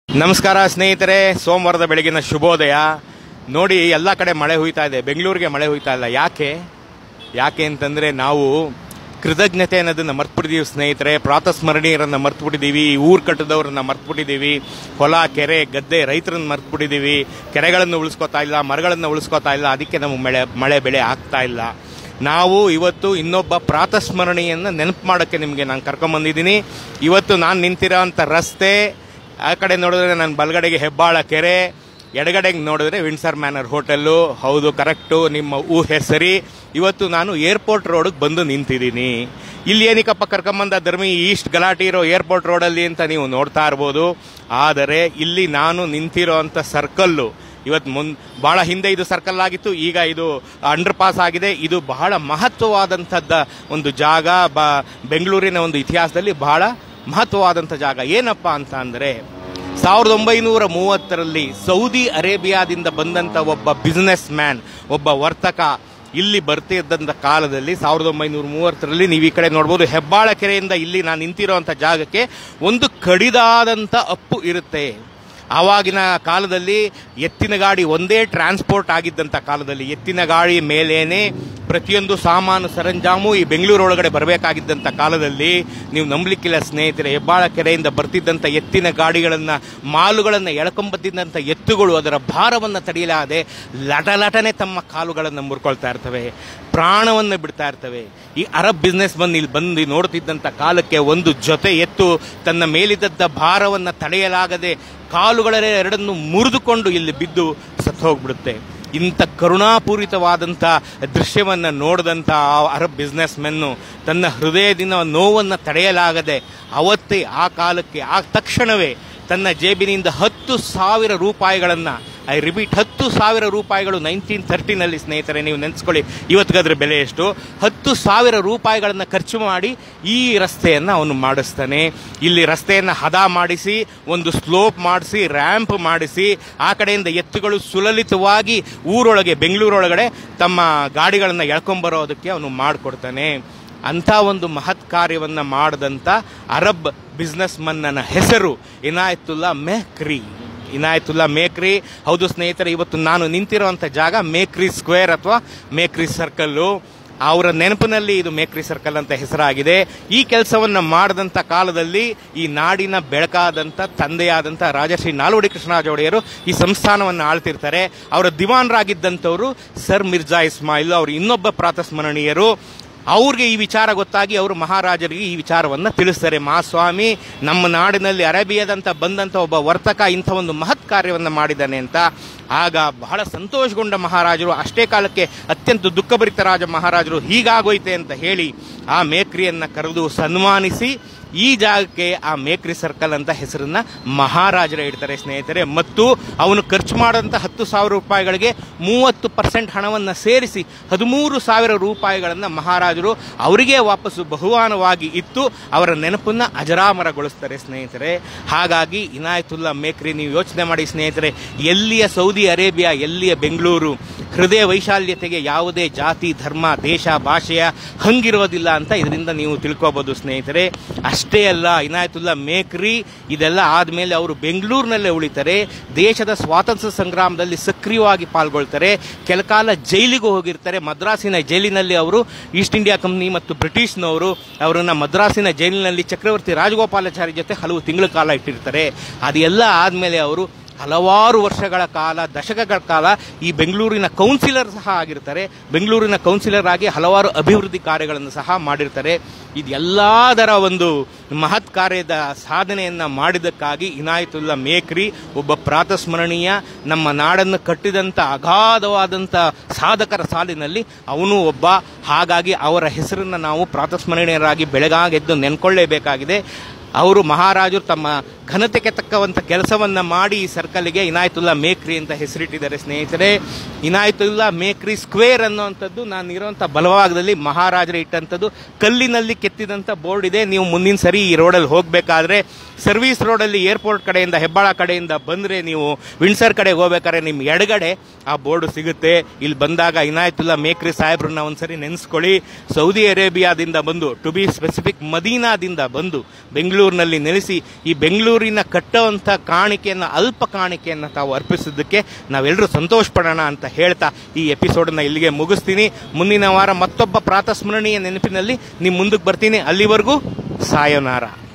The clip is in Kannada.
ನಮಸ್ಕಾರ ಸ್ನೇಹಿತರೆ ಸೋಮವಾರದ ಬೆಳಗಿನ ಶುಭೋದಯ ನೋಡಿ ಎಲ್ಲ ಕಡೆ ಮಳೆ ಹುಯ್ತಾ ಇದೆ ಬೆಂಗಳೂರಿಗೆ ಮಳೆ ಹುಯ್ತಾ ಇಲ್ಲ ಯಾಕೆ ಯಾಕೆ ಅಂತಂದ್ರೆ ನಾವು ಕೃತಜ್ಞತೆ ಅನ್ನೋದನ್ನ ಮರ್ತ್ಬಿಟ್ಟಿದೀವಿ ಸ್ನೇಹಿತರೆ ಪ್ರಾತಸ್ಮರಣೀಯರನ್ನ ಮರ್ತ್ಬಿಟ್ಟಿದೀವಿ ಊರ್ ಕಟ್ಟದವ್ರನ್ನ ಮರ್ತ್ಬಿಟ್ಟಿದೀವಿ ಹೊಲ ಕೆರೆ ಗದ್ದೆ ರೈತರನ್ನ ಮರ್ತ್ಬಿಟ್ಟಿದೀವಿ ಕೆರೆಗಳನ್ನು ಉಳಿಸ್ಕೊತಾ ಇಲ್ಲ ಮರಗಳನ್ನು ಉಳಿಸ್ಕೊತಾ ಇಲ್ಲ ಅದಕ್ಕೆ ನಮಗೆ ಮಳೆ ಮಳೆ ಬೆಳೆ ಆಗ್ತಾ ಇಲ್ಲ ನಾವು ಇವತ್ತು ಇನ್ನೊಬ್ಬ ಪ್ರಾತಸ್ಮರಣೆಯನ್ನ ನೆನಪು ಮಾಡೋಕ್ಕೆ ನಿಮಗೆ ನಾನು ಕರ್ಕೊಂಬಂದಿದ್ದೀನಿ ಇವತ್ತು ನಾನು ನಿಂತಿರೋ ಅಂಥ ರಸ್ತೆ ಆ ಕಡೆ ನೋಡಿದ್ರೆ ನನ್ನ ಬಲಗಡೆಗೆ ಹೆಬ್ಬಾಳ ಕೆರೆ ಎಡಗಡೆಗೆ ನೋಡಿದ್ರೆ ವಿನ್ಸರ್ ಮ್ಯಾನರ್ ಹೋಟೆಲ್ಲು ಹೌದು ಕರೆಕ್ಟು ನಿಮ್ಮ ಊಹೆ ಸರಿ ಇವತ್ತು ನಾನು ಏರ್ಪೋರ್ಟ್ ರೋಡ್ಗೆ ಬಂದು ನಿಂತಿದ್ದೀನಿ ಇಲ್ಲಿ ಏನಕ್ಕಪ್ಪ ಕರ್ಕೊಂಬಂದ ಧರ್ಮಿ ಈಸ್ಟ್ ಗಲಾಟೆ ಇರೋ ಏರ್ಪೋರ್ಟ್ ರೋಡಲ್ಲಿ ಅಂತ ನೀವು ನೋಡ್ತಾ ಇರ್ಬೋದು ಆದರೆ ಇಲ್ಲಿ ನಾನು ನಿಂತಿರೋ ಅಂಥ ಸರ್ಕಲ್ಲು ಇವತ್ತು ಮುನ್ ಬಹಳ ಹಿಂದೆ ಇದು ಸರ್ಕಲ್ ಆಗಿತ್ತು ಈಗ ಇದು ಅಂಡರ್ ಪಾಸ್ ಆಗಿದೆ ಇದು ಬಹಳ ಮಹತ್ವವಾದಂಥದ್ದ ಒಂದು ಜಾಗ ಬ ಬೆಂಗಳೂರಿನ ಒಂದು ಇತಿಹಾಸದಲ್ಲಿ ಬಹಳ ಮಹತ್ವವಾದಂಥ ಜಾಗ ಏನಪ್ಪ ಅಂತ ಅಂದರೆ ಸಾವಿರದ ಒಂಬೈನೂರ ಮೂವತ್ತರಲ್ಲಿ ಸೌದಿ ಅರೇಬಿಯಾದಿಂದ ಬಂದಂಥ ಒಬ್ಬ ಬಿಸ್ನೆಸ್ ಮ್ಯಾನ್ ಒಬ್ಬ ವರ್ತಕ ಇಲ್ಲಿ ಬರ್ತಿದ್ದಂಥ ಕಾಲದಲ್ಲಿ ಸಾವಿರದ ಒಂಬೈನೂರ ಮೂವತ್ತರಲ್ಲಿ ನೀವು ಈ ಕಡೆ ನೋಡ್ಬೋದು ಹೆಬ್ಬಾಳ ಕೆರೆಯಿಂದ ಇಲ್ಲಿ ನಾನು ನಿಂತಿರೋಂಥ ಜಾಗಕ್ಕೆ ಒಂದು ಕಡಿದಾದಂಥ ಅಪ್ಪು ಇರುತ್ತೆ ಆವಾಗಿನ ಕಾಲದಲ್ಲಿ ಎತ್ತಿನ ಗಾಡಿ ಒಂದೇ ಟ್ರಾನ್ಸ್ಪೋರ್ಟ್ ಆಗಿದ್ದಂಥ ಕಾಲದಲ್ಲಿ ಎತ್ತಿನ ಗಾಡಿ ಮೇಲೇನೆ ಪ್ರತಿಯೊಂದು ಸಾಮಾನು ಸರಂಜಾಮು ಈ ಬೆಂಗಳೂರು ಒಳಗಡೆ ಬರಬೇಕಾಗಿದ್ದಂಥ ಕಾಲದಲ್ಲಿ ನೀವು ನಂಬಲಿಕ್ಕಿಲ್ಲ ಸ್ನೇಹಿತರೆ ಹೆಬ್ಬಾಳ ಕೆರೆಯಿಂದ ಬರ್ತಿದ್ದಂಥ ಎತ್ತಿನ ಗಾಡಿಗಳನ್ನು ಮಾಲುಗಳನ್ನು ಎಳ್ಕೊಂಬತ್ತಿದ್ದಂಥ ಎತ್ತುಗಳು ಅದರ ಭಾರವನ್ನು ತಡೆಯಲಾದೆ ಲಟಲಟನೆ ತಮ್ಮ ಕಾಲುಗಳನ್ನು ಮುರ್ಕೊಳ್ತಾ ಇರ್ತವೆ ಪ್ರಾಣವನ್ನು ಬಿಡ್ತಾ ಇರ್ತವೆ ಈ ಅರಬ್ ಬಿಸ್ನೆಸ್ ಬಂದು ಇಲ್ಲಿ ಬಂದು ನೋಡ್ತಿದ್ದಂಥ ಕಾಲಕ್ಕೆ ಒಂದು ಜೊತೆ ಎತ್ತು ತನ್ನ ಮೇಲಿದ್ದ ಭಾರವನ್ನು ತಡೆಯಲಾಗದೆ ಕಾಲುಗಳೇ ಎರಡನ್ನು ಮುರಿದುಕೊಂಡು ಇಲ್ಲಿ ಬಿದ್ದು ಸತ್ತು ಹೋಗ್ಬಿಡುತ್ತೆ ಇಂಥ ಕರುಣಾಪೂರಿತವಾದಂಥ ದೃಶ್ಯವನ್ನು ನೋಡಿದಂಥ ಆ ಅರಬ್ ಬಿಸ್ನೆಸ್ ಮೆನ್ನು ತನ್ನ ಹೃದಯದಿಂದ ನೋವನ್ನು ತಡೆಯಲಾಗದೆ ಅವತ್ತೇ ಆ ಕಾಲಕ್ಕೆ ಆ ತಕ್ಷಣವೇ ತನ್ನ ಜೇಬಿನಿಂದ ಹತ್ತು ಸಾವಿರ ರೂಪಾಯಿಗಳನ್ನು ಐ ರಿಪೀಟ್ ಹತ್ತು ಸಾವಿರ ರೂಪಾಯಿಗಳು ನೈನ್ಟೀನ್ ಥರ್ಟಿನಲ್ಲಿ ಸ್ನೇಹಿತರೆ ನೀವು ನೆನೆಸ್ಕೊಳ್ಳಿ ಇವತ್ತಿಗಾದ್ರೆ ಬೆಲೆ ಎಷ್ಟು ಹತ್ತು ಸಾವಿರ ರೂಪಾಯಿಗಳನ್ನು ಖರ್ಚು ಮಾಡಿ ಈ ರಸ್ತೆಯನ್ನು ಅವನು ಮಾಡಿಸ್ತಾನೆ ಇಲ್ಲಿ ರಸ್ತೆಯನ್ನು ಹದ ಮಾಡಿಸಿ ಒಂದು ಸ್ಲೋಪ್ ಮಾಡಿಸಿ ರ್ಯಾಂಪ್ ಮಾಡಿಸಿ ಆ ಕಡೆಯಿಂದ ಎತ್ತುಗಳು ಸುಲಲಿತವಾಗಿ ಊರೊಳಗೆ ಬೆಂಗಳೂರೊಳಗಡೆ ತಮ್ಮ ಗಾಡಿಗಳನ್ನು ಎಳ್ಕೊಂಬರೋದಕ್ಕೆ ಅವನು ಮಾಡಿಕೊಡ್ತಾನೆ ಅಂಥ ಒಂದು ಮಹತ್ ಕಾರ್ಯವನ್ನು ಮಾಡಿದಂಥ ಅರಬ್ ಬಿಸ್ನೆಸ್ ಮನ್ನನ ಹೆಸರು ಇನಾಯತುಲ್ಲಾ ಮೆಹ್ಕ್ರಿ ಇನಾಯತುಲ್ಲಾ ಮೇಕ್ರಿ ಹೌದು ಸ್ನೇಹಿತರೆ ಇವತ್ತು ನಾನು ನಿಂತಿರುವಂಥ ಜಾಗ ಮೇಕ್ರಿ ಸ್ಕ್ವೇರ್ ಅಥವಾ ಮೇಕ್ರಿ ಸರ್ಕಲ್ಲು ಅವರ ನೆನಪಿನಲ್ಲಿ ಇದು ಮೇಕ್ರಿ ಸರ್ಕಲ್ ಅಂತ ಹೆಸರಾಗಿದೆ ಈ ಕೆಲಸವನ್ನ ಮಾಡಿದಂಥ ಕಾಲದಲ್ಲಿ ಈ ನಾಡಿನ ಬೆಳಕಾದಂಥ ತಂದೆಯಾದಂಥ ರಾಜಶ್ರೀ ನಾಲ್ವಡಿ ಕೃಷ್ಣರಾಜ ಒಡೆಯರು ಈ ಸಂಸ್ಥಾನವನ್ನು ಆಳ್ತಿರ್ತಾರೆ ಅವರ ದಿವಾನರಾಗಿದ್ದಂಥವರು ಸರ್ ಮಿರ್ಜಾ ಇಸ್ಮಾಯಿಲ್ ಅವರು ಇನ್ನೊಬ್ಬ ಪ್ರಾತಸ್ಮರಣೀಯರು ಅವ್ರಿಗೆ ಈ ವಿಚಾರ ಗೊತ್ತಾಗಿ ಅವರು ಮಹಾರಾಜರಿಗೆ ಈ ವಿಚಾರವನ್ನು ತಿಳಿಸ್ತಾರೆ ಮಹಾಸ್ವಾಮಿ ನಮ್ಮ ನಾಡಿನಲ್ಲಿ ಅರೇಬಿಯಾದಂತ ಬಂದಂತ ಒಬ್ಬ ವರ್ತಕ ಇಂಥ ಒಂದು ಮಹತ್ ಕಾರ್ಯವನ್ನು ಮಾಡಿದ್ದಾನೆ ಅಂತ ಆಗ ಬಹಳ ಸಂತೋಷಗೊಂಡ ಮಹಾರಾಜರು ಅಷ್ಟೇ ಕಾಲಕ್ಕೆ ಅತ್ಯಂತ ದುಃಖಭರಿತರಾಜ ಮಹಾರಾಜರು ಹೀಗಾಗೋಯ್ತೆ ಅಂತ ಹೇಳಿ ಆ ಮೇಕ್ರಿಯನ್ನ ಕರೆದು ಸನ್ಮಾನಿಸಿ ಈ ಜಾಗಕ್ಕೆ ಆ ಮೇಕ್ರಿ ಸರ್ಕಲ್ ಅಂತ ಹೆಸರನ್ನ ಮಹಾರಾಜರ ಇಡ್ತಾರೆ ಸ್ನೇಹಿತರೆ ಮತ್ತು ಅವನು ಖರ್ಚು ಮಾಡಿದಂಥ ಹತ್ತು ಸಾವಿರ ರೂಪಾಯಿಗಳಿಗೆ ಮೂವತ್ತು ಪರ್ಸೆಂಟ್ ಹಣವನ್ನು ಸೇರಿಸಿ ಹದಿಮೂರು ಸಾವಿರ ರೂಪಾಯಿಗಳನ್ನು ಮಹಾರಾಜರು ಅವರಿಗೆ ವಾಪಸ್ಸು ಬಹುಮಾನವಾಗಿ ಇತ್ತು ಅವರ ನೆನಪನ್ನ ಅಜರಾಮರಗೊಳಿಸ್ತಾರೆ ಸ್ನೇಹಿತರೆ ಹಾಗಾಗಿ ಇನಾಯತುಲ್ಲಾ ಮೇಕ್ರಿ ನೀವು ಯೋಚನೆ ಮಾಡಿ ಸ್ನೇಹಿತರೆ ಎಲ್ಲಿಯ ಸೌದಿ ಅರೇಬಿಯಾ ಎಲ್ಲಿಯ ಬೆಂಗಳೂರು ಹೃದಯ ವೈಶಾಲ್ಯತೆಗೆ ಯಾವುದೇ ಜಾತಿ ಧರ್ಮ ದೇಶ ಭಾಷೆಯ ಹಂಗಿರೋದಿಲ್ಲ ಅಂತ ಇದರಿಂದ ನೀವು ತಿಳ್ಕೊಬೋದು ಸ್ನೇಹಿತರೆ ಅಷ್ಟೇ ಅಲ್ಲ ಇನಾಯತುಲ್ಲಾ ಮೇಕ್ರಿ ಇದೆಲ್ಲ ಆದಮೇಲೆ ಅವರು ಬೆಂಗಳೂರಿನಲ್ಲೇ ಉಳಿತಾರೆ ದೇಶದ ಸ್ವಾತಂತ್ರ್ಯ ಸಂಗ್ರಾಮದಲ್ಲಿ ಸಕ್ರಿಯವಾಗಿ ಪಾಲ್ಗೊಳ್ತಾರೆ ಕೆಲ ಕಾಲ ಜೈಲಿಗೂ ಹೋಗಿರ್ತಾರೆ ಮದ್ರಾಸಿನ ಜೈಲಿನಲ್ಲಿ ಅವರು ಈಸ್ಟ್ ಇಂಡಿಯಾ ಕಂಪ್ನಿ ಮತ್ತು ಬ್ರಿಟಿಷ್ನವರು ಅವರನ್ನ ಮದ್ರಾಸಿನ ಜೈಲಿನಲ್ಲಿ ಚಕ್ರವರ್ತಿ ರಾಜಗೋಪಾಲಾಚಾರಿ ಜೊತೆ ಹಲವು ತಿಂಗಳ ಕಾಲ ಇಟ್ಟಿರ್ತಾರೆ ಅದೆಲ್ಲ ಆದಮೇಲೆ ಅವರು ಹಲವಾರು ವರ್ಷಗಳ ಕಾಲ ದಶಕಗಳ ಕಾಲ ಈ ಬೆಂಗಳೂರಿನ ಕೌನ್ಸಿಲರ್ ಸಹ ಆಗಿರ್ತಾರೆ ಬೆಂಗಳೂರಿನ ಕೌನ್ಸಿಲರ್ ಆಗಿ ಹಲವಾರು ಅಭಿವೃದ್ಧಿ ಕಾರ್ಯಗಳನ್ನು ಸಹ ಮಾಡಿರ್ತಾರೆ ಇದೆಲ್ಲದರ ಒಂದು ಮಹತ್ ಕಾರ್ಯದ ಸಾಧನೆಯನ್ನ ಮಾಡಿದ್ದಕ್ಕಾಗಿ ಇನಾಯತುಲ್ಲಾ ಮೇಕ್ರಿ ಒಬ್ಬ ಪ್ರಾತಸ್ಮರಣೀಯ ನಮ್ಮ ನಾಡನ್ನು ಕಟ್ಟಿದಂಥ ಅಗಾಧವಾದಂಥ ಸಾಧಕರ ಸಾಲಿನಲ್ಲಿ ಅವನು ಒಬ್ಬ ಹಾಗಾಗಿ ಅವರ ಹೆಸರನ್ನು ನಾವು ಪ್ರಾತಸ್ಮರಣೀಯರಾಗಿ ಬೆಳಗಾಗೆದ್ದು ನೆನ್ಕೊಳ್ಳೇಬೇಕಾಗಿದೆ ಅವರು ಮಹಾರಾಜರು ತಮ್ಮ ಘನತೆಗೆ ತಕ್ಕವಂಥ ಕೆಲಸವನ್ನ ಮಾಡಿ ಈ ಸರ್ಕಲ್ಗೆ ಇನಾಯತುಲ್ಲಾ ಮೇಕ್ರಿ ಅಂತ ಹೆಸರಿಟ್ಟಿದ್ದಾರೆ ಸ್ನೇಹಿತರೆ ಇನಾಯತುಲ್ಲಾ ಮೇಕ್ರಿ ಸ್ಕ್ವೇರ್ ಅನ್ನುವಂಥದ್ದು ನಾನು ಇರುವಂಥ ಬಲಭಾಗದಲ್ಲಿ ಮಹಾರಾಜರು ಇಟ್ಟಂಥದ್ದು ಕಲ್ಲಿನಲ್ಲಿ ಕೆತ್ತಿದಂಥ ಬೋರ್ಡ್ ಇದೆ ನೀವು ಮುಂದಿನ ಸರಿ ಈ ರೋಡಲ್ಲಿ ಹೋಗಬೇಕಾದ್ರೆ ಸರ್ವಿಸ್ ರೋಡಲ್ಲಿ ಏರ್ಪೋರ್ಟ್ ಕಡೆಯಿಂದ ಹೆಬ್ಬಾಳ ಕಡೆಯಿಂದ ಬಂದರೆ ನೀವು ವಿಂಡ್ಸರ್ ಕಡೆಗೆ ಹೋಗ್ಬೇಕಾದ್ರೆ ನಿಮ್ಮ ಎಡಗಡೆ ಆ ಬೋರ್ಡ್ ಸಿಗುತ್ತೆ ಇಲ್ಲಿ ಬಂದಾಗ ಇನಾಯತುಲ್ಲಾ ಮೇಕ್ರಿ ಸಾಹೇಬ್ರನ್ನ ಒಂದ್ಸರಿ ನೆನೆಸ್ಕೊಳ್ಳಿ ಸೌದಿ ಅರೇಬಿಯಾದಿಂದ ಬಂದು ಟು ಬಿ ಸ್ಪೆಸಿಫಿಕ್ ಮದೀನಾದಿಂದ ಬಂದು ಬೆಂಗಳೂರು ಬೆಂಗಳೂರಿನಲ್ಲಿ ನೆಲೆಸಿ ಈ ಬೆಂಗಳೂರಿನ ಕಟ್ಟುವಂಥ ಕಾಣಿಕೆಯನ್ನು ಅಲ್ಪ ಕಾಣಿಕೆಯನ್ನು ತಾವು ಅರ್ಪಿಸಿದ್ದಕ್ಕೆ ನಾವೆಲ್ಲರೂ ಸಂತೋಷ ಪಡೋಣ ಅಂತ ಹೇಳ್ತಾ ಈ ಎಪಿಸೋಡನ್ನು ಇಲ್ಲಿಗೆ ಮುಗಿಸ್ತೀನಿ ಮುಂದಿನ ವಾರ ಮತ್ತೊಬ್ಬ ಪ್ರಾತಸ್ಮರಣೀಯ ನೆನಪಿನಲ್ಲಿ ನಿಮ್ಮ ಮುಂದಕ್ಕೆ ಬರ್ತೀನಿ ಅಲ್ಲಿವರೆಗೂ ಸಾಯೋನಾರ